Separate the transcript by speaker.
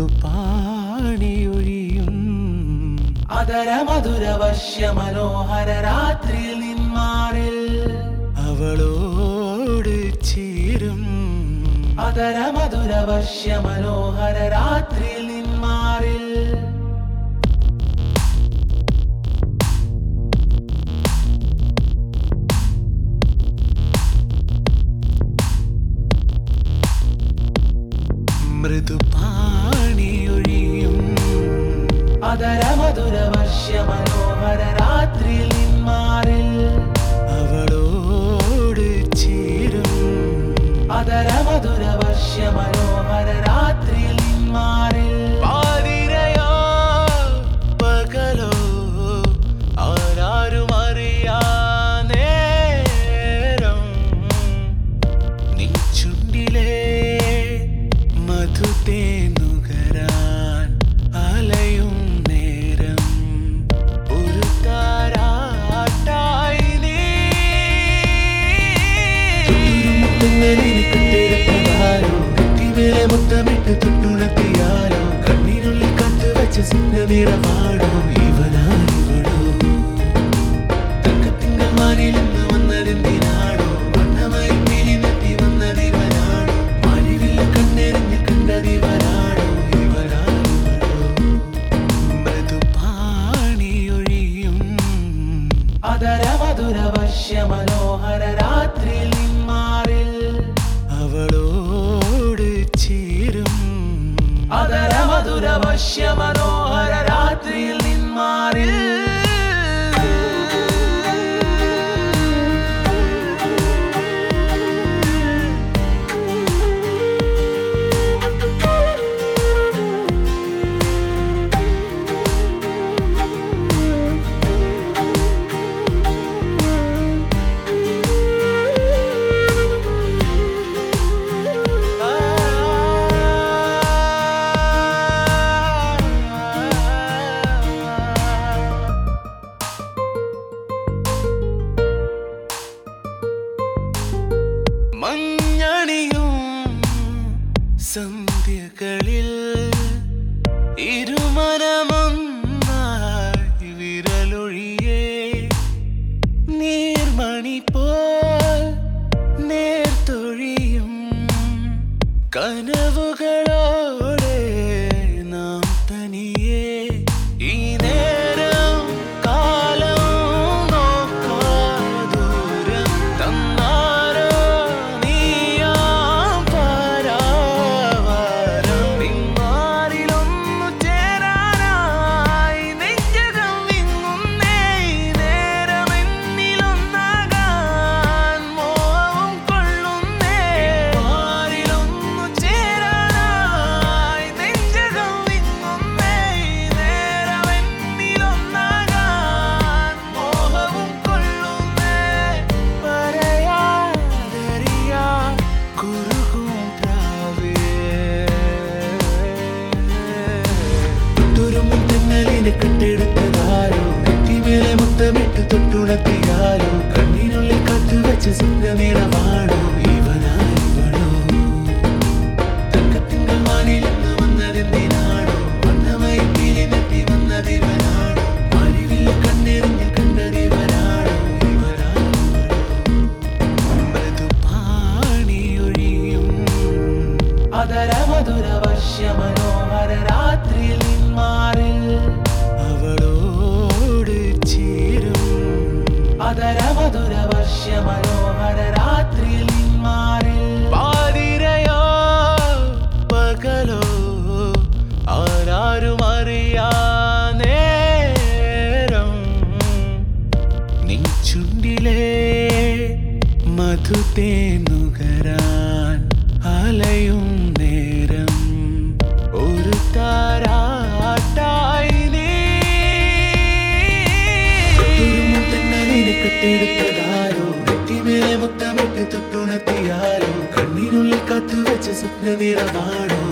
Speaker 1: മൃദുപാണിയൊഴിയും
Speaker 2: അതര മധുര വശ്യ മനോഹര രാത്രിയിൽ നിന്മാറിൽ
Speaker 1: അവളോട് ചേരും
Speaker 2: അതര മധുര വശ്യ മനോഹര രാത്രിയിൽ നിന്മാറിൽ
Speaker 1: മൃദുപാണിയൊഴിയും
Speaker 2: അതര മധുര വശ്യ മനോഹര രാത്രിയിൽ നിന്മാറിൽ
Speaker 1: അവളോട് ചേരും
Speaker 2: അതര മധുര വശ്യ മനോഹര രാത്രിയിൽ നിന്മാറിൽ
Speaker 1: പാതിരയോ പകലോ ആരാരും അറിയാ നേരം നീ ചുണ്ടിലെ മധുതേനുകരാൻ അലയും നേരം ഒരു താരാട്ടായി നീ
Speaker 2: മുത്തുന്നലിന് കണ്ടെടുത്തതാരോ നെറ്റിമേലെ മുത്തമിട്ട് തൊട്ടുണർത്തിയാരോ കണ്ണീരുള്ളിൽ കത്ത് വെച്ച സിംഹനിറമാടോ ഇവനാണിവളോ തങ്കത്തിങ്കൾ മാനിൽ നിന്ന് വന്നതെന്തിനാടോ വണ്ണമായി പിരി നെറ്റി വന്നതിവനാടോ മാലിവില്ല കണ്ണെറിഞ്ഞ് കണ്ടതിവനാടോ ഇവനാണിവളോ
Speaker 1: മൃദുപാണിയൊഴിയും
Speaker 2: അതര മധുര വശ്യ മനോഹര രാത്രിയിൽ നിന്മാറിൽ
Speaker 1: അവളോട് ചേരും
Speaker 2: അതര മധുര വശ്യ മനോഹര രാത്രിയിൽ നിന്മാറിൽ
Speaker 1: മഞ്ഞണിയും സന്ധ്യകളിൽ ഇരുമനമൊന്നായി വിരലൊഴിയേ നീർമണി പോൽ നേർത്തൊഴിയും കനവുകളോടെ നാം തനിയെ ഈ നേരം കാലം നോക്കാദൂരം തന്നാരോ നീയാം പരാവാരം പിന്മാറിലൊന്നു ചേരാനായി നെഞ്ചകം വിങ്ങുന്നേ ഈ നേരമെന്നിലൊന്നാകാൻ മോഹവും കൊള്ളുന്നേ മാറിലൊന്നു ചേരാനായി നെഞ്ചകം വിങ്ങുന്നേ ഈ നേരമെന്നിലൊന്നാകാൻ മോഹവും കൊള്ളുന്നേ പറയാതറിയാ കുറുകും പ്രാവേ
Speaker 2: തുരുമ്പും തെന്നലിനെ കണ്ടെടുത്തതാരോ നെറ്റിമേലെ മുത്തമിട്ട് തൊട്ടുണർത്തിയാലോ കണ്ണിനുള്ളിൽ കത്ത് വെച്ച സിംഹനിറമാണോ ഇവനാണിവളോ തങ്കത്തിങ്കൾ മാനിൽ നിന്ന് വന്നതെന്തിനാണോ വണ്ണമായി പിരി നെറ്റി വന്നതിവനാണോ മാലിവില്ല കണ്ണെറിഞ്ഞ് കണ്ടതിവനാണോ ഇവനാണിവളോ
Speaker 1: മൃദുപാണിയൊഴിയും
Speaker 2: അതര മധുര വശ്യ മനോഹര രാത്രിയിൽ നിന്മാറിൽ
Speaker 1: അവളോട് ചേരും
Speaker 2: അതര മധുര വശ്യ മനോഹര രാത്രിയിൽ നിന്മാറിൽ
Speaker 1: പാതിരയോ പകലോ ആരാരും അറിയാ നേരം നീ ചുണ്ടിലെ മധുതേനുകരാൻ അലയും നേരം ഒരു താരാട്ടായി നീ
Speaker 2: തുരുമ്പും തെന്നലിനെ കെട്ടെടുത്തതാരോ നെറ്റിമേലെ മുത്തമിട്ട് തൊട്ടുണർത്തിയാലോ കണ്ണിനുള്ളിൽ കത്ത് വെച്ച സ്വപ്ന നിറമാണോ